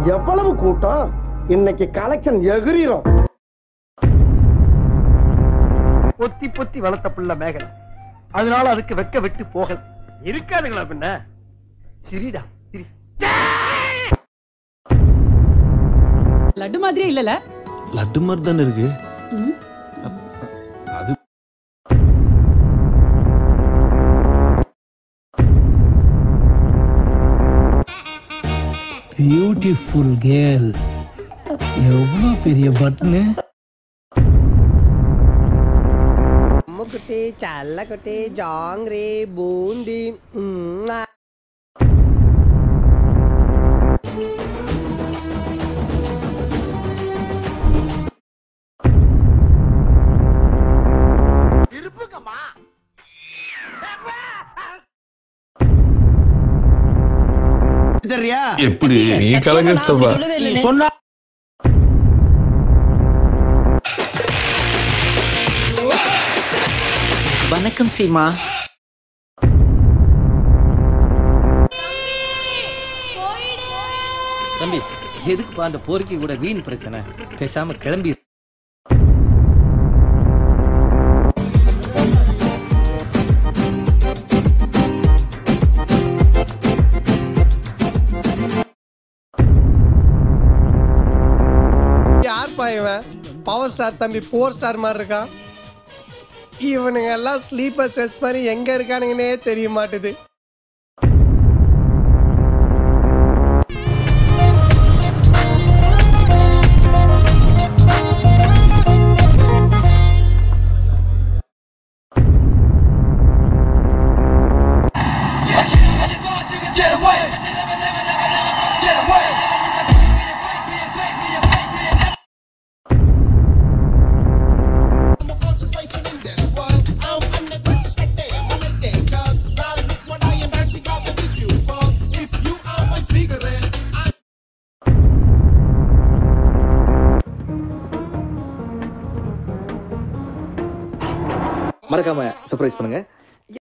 எவ்வளவு கூட்டம் இன்னைக்கு கலெக்ஷன் எகிரிரும் பொத்தி பொத்தி வளர்த்த புள்ள மேகலை அதனால அதுக்கு வெக்க விட்டு போகல இருக்காதுங்களா பின்ன சிரிடா சிரி லட்டு மாதிரியே இல்லல லட்டு மாதிரி தானே இருக்கு அது பியூட்டிஃபுல் கேர்ள் எவ்வளோ பெரிய பட்னு அம்முக்குட்டி சல்லக்குட்டி ஜாங்கிரி பூந்தி ம், ஆ. தெரியா எப்படி நீ கலங்கஸ்தப்பா சொன்னா வணக்கம் சீமா தம்பி எதுக்குப்பா அந்த போர்க்கி கூட வீண் பிரச்சனை பேசாம கிளம்பி யார்ப்பா இவன் பவர் ஸ்டார் தம்பி போர் ஸ்டார் மாதிரி இருக்கான் இவனுங்க எல்லாம் ஸ்லீப்பர் செல்ஸ் மாதிரி எங்க இருக்கானுங்கன்னே தெரிய மாட்டுது மறக்காம சர்ப்ரைஸ் பண்ணுங்க